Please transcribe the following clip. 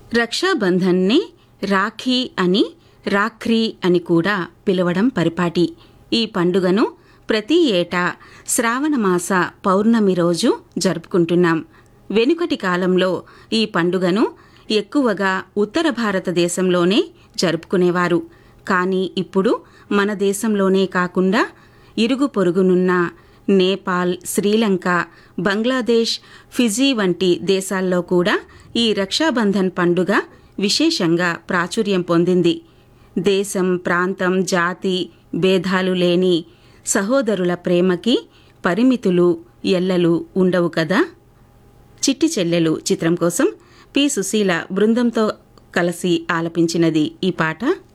రక్షాబంధన్ని రాఖీ అని రాఖ్రీ అని కూడా పిలవడం పరిపాటి ఈ పండుగను ప్రతి ఏటా శ్రావణమాస పౌర్ణమి రోజు జరుపుకుంటున్నాం వెనుకటి కాలంలో ఈ పండుగను ఎక్కువగా ఉత్తర భారతదేశంలోనే జరుపుకునేవారు కానీ ఇప్పుడు మన దేశంలోనే కాకుండా ఇరుగు పొరుగునున్న నేపాల్ శ్రీలంక బంగ్లాదేశ్ ఫిజీ వంటి దేశాల్లో కూడా ఈ రక్షాబంధన్ పండుగ విశేషంగా ప్రాచుర్యం పొందింది దేశం ప్రాంతం జాతి భేదాలు లేని సహోదరుల ప్రేమకి పరిమితులు ఎల్లలు ఉండవు కదా చిట్టి చెల్లెలు చిత్రం కోసం పి సుశీల బృందంతో కలిసి ఆలపించినది ఈ పాట